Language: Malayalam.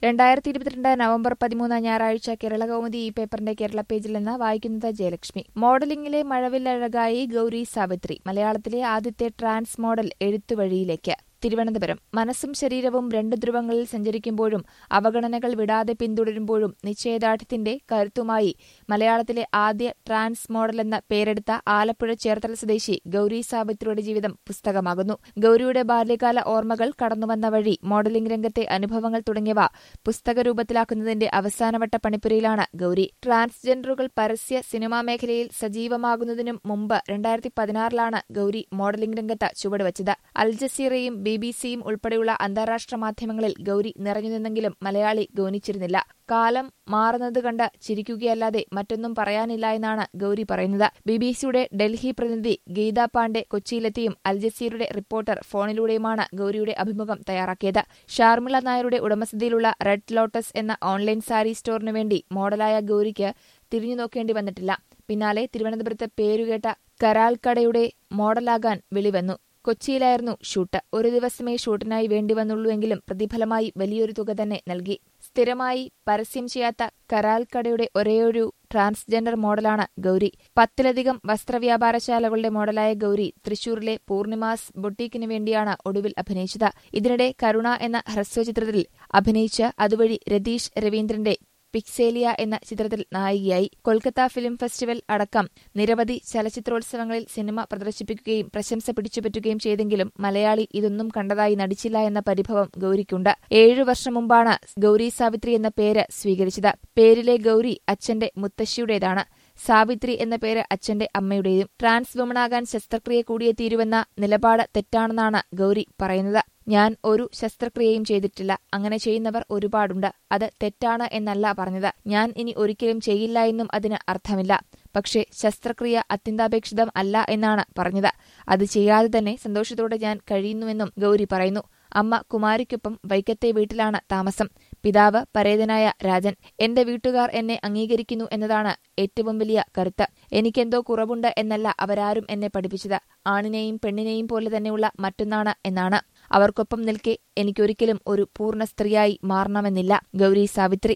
രണ്ടായിരത്തി ഇരുപത്തിരണ്ട് നവംബർ പതിമൂന്ന് ഞായറാഴ്ച കേരള കൗമുദി ഈ പേപ്പറിന്റെ കേരള പേജിൽ നിന്ന് വായിക്കുന്നത് ജയലക്ഷ്മി മോഡലിംഗിലെ മഴവില്ലഴകായി ഗൌരി സാവിത്രി മലയാളത്തിലെ ആദ്യത്തെ ട്രാൻസ് മോഡൽ എഴുത്തുവഴിയിലേക്ക് തിരുവനന്തപുരം മനസ്സും ശരീരവും രണ്ട് ധ്രുവങ്ങളിൽ സഞ്ചരിക്കുമ്പോഴും അവഗണനകൾ വിടാതെ പിന്തുടരുമ്പോഴും നിശ്ചയദാർഢ്യത്തിന്റെ കരുത്തുമായി മലയാളത്തിലെ ആദ്യ ട്രാൻസ് മോഡൽ എന്ന പേരെടുത്ത ആലപ്പുഴ ചേർത്തല സ്വദേശി ഗൌരി സാവിത്രിയുടെ ജീവിതം പുസ്തകമാകുന്നു ഗൌരിയുടെ ബാല്യകാല ഓർമ്മകൾ കടന്നുവന്ന വഴി മോഡലിംഗ് രംഗത്തെ അനുഭവങ്ങൾ തുടങ്ങിയവ പുസ്തകരൂപത്തിലാക്കുന്നതിന്റെ അവസാനവട്ട പണിപ്പുരയിലാണ് ഗൌരി ട്രാൻസ്ജെൻഡറുകൾ പരസ്യ സിനിമാ മേഖലയിൽ സജീവമാകുന്നതിനും മുമ്പ് രണ്ടായിരത്തി പതിനാറിലാണ് ഗൌരി മോഡലിംഗ് രംഗത്ത് ചുവടുവച്ചത് അൽ ജസീറയും ബി ബി സിയും ഉൾപ്പെടെയുള്ള അന്താരാഷ്ട്ര മാധ്യമങ്ങളിൽ ഗൌരി നിറഞ്ഞുനിന്നെങ്കിലും മലയാളി ഗൗനിച്ചിരുന്നില്ല കാലം മാറുന്നത് കണ്ട് ചിരിക്കുകയല്ലാതെ മറ്റൊന്നും പറയാനില്ല എന്നാണ് ഗൌരി പറയുന്നത് ബി ബി സിയുടെ ഡൽഹി പ്രതിനിധി ഗീത പാണ്ഡെ കൊച്ചിയിലെത്തിയും അൽ ജസീറയുടെ റിപ്പോർട്ടർ ഫോണിലൂടെയുമാണ് ഗൌരിയുടെ അഭിമുഖം തയ്യാറാക്കിയത് ഷാർമിള നായരുടെ ഉടമസ്ഥതയിലുള്ള റെഡ് ലോട്ടസ് എന്ന ഓൺലൈൻ സാരി സ്റ്റോറിനു വേണ്ടി മോഡലായ ഗൌരിക്ക് തിരിഞ്ഞു നോക്കേണ്ടി വന്നിട്ടില്ല പിന്നാലെ തിരുവനന്തപുരത്ത് പേരുകേട്ട കരാൽക്കടയുടെ മോഡലാകാൻ വെളിവന്നു കൊച്ചിയിലായിരുന്നു ഷൂട്ട് ഒരു ദിവസമേ ഷൂട്ടിനായി വേണ്ടിവന്നുള്ളൂവെങ്കിലും പ്രതിഫലമായി വലിയൊരു തുക തന്നെ നൽകി സ്ഥിരമായി പരസ്യം ചെയ്യാത്ത കരാൽക്കടയുടെ ഒരേയൊരു ട്രാൻസ്ജെൻഡർ മോഡലാണ് ഗൌരി പത്തിലധികം വസ്ത്രവ്യാപാരശാലകളുടെ മോഡലായ ഗൌരി തൃശൂരിലെ പൂർണിമാസ് ബൊട്ടീക്കിന് വേണ്ടിയാണ് ഒടുവിൽ അഭിനയിച്ചത് ഇതിനിടെ കരുണ എന്ന ഹ്രസ്വചിത്രത്തിൽ അഭിനയിച്ച് അതുവഴി രതീഷ് രവീന്ദ്രന്റെ പിക്സേലിയ എന്ന ചിത്രത്തിൽ നായികയായി കൊൽക്കത്ത ഫിലിം ഫെസ്റ്റിവൽ അടക്കം നിരവധി ചലച്ചിത്രോത്സവങ്ങളിൽ സിനിമ പ്രദർശിപ്പിക്കുകയും പ്രശംസ പിടിച്ചുപറ്റുകയും ചെയ്തെങ്കിലും മലയാളി ഇതൊന്നും കണ്ടതായി നടിച്ചില്ല എന്ന പരിഭവം ഗൌരിക്കുണ്ട് ഏഴു വർഷം മുമ്പാണ് ഗൌരി സാവിത്രി എന്ന പേര് സ്വീകരിച്ചത് പേരിലെ ഗൌരി അച്ഛന്റെ മുത്തശ്ശിയുടേതാണ് സാവിത്രി എന്ന പേര് അച്ഛന്റെ അമ്മയുടേതും ട്രാൻസ് വുമണാകാൻ ശസ്ത്രക്രിയ കൂടിയേ തീരുവെന്ന നിലപാട് തെറ്റാണെന്നാണ് ഗൌരി പറയുന്നത് ഞാൻ ഒരു ശസ്ത്രക്രിയയും ചെയ്തിട്ടില്ല അങ്ങനെ ചെയ്യുന്നവർ ഒരുപാടുണ്ട് അത് തെറ്റാണ് എന്നല്ല പറഞ്ഞത് ഞാൻ ഇനി ഒരിക്കലും ചെയ്യില്ല എന്നും അതിന് അർത്ഥമില്ല പക്ഷേ ശസ്ത്രക്രിയ അത്യന്താപേക്ഷിതം അല്ല എന്നാണ് പറഞ്ഞത് അത് ചെയ്യാതെ തന്നെ സന്തോഷത്തോടെ ഞാൻ കഴിയുന്നുവെന്നും ഗൌരി പറയുന്നു അമ്മ കുമാരിക്കൊപ്പം വൈക്കത്തെ വീട്ടിലാണ് താമസം പിതാവ് പരേതനായ രാജൻ എന്റെ വീട്ടുകാർ എന്നെ അംഗീകരിക്കുന്നു എന്നതാണ് ഏറ്റവും വലിയ കരുത്ത് എനിക്കെന്തോ കുറവുണ്ട് എന്നല്ല അവരാരും എന്നെ പഠിപ്പിച്ചത് ആണിനെയും പെണ്ണിനെയും പോലെ തന്നെയുള്ള മറ്റൊന്നാണ് എന്നാണ് അവർക്കൊപ്പം നിൽക്കെ എനിക്കൊരിക്കലും ഒരു പൂർണ്ണ സ്ത്രീയായി മാറണമെന്നില്ല ഗൌരി സാവിത്രി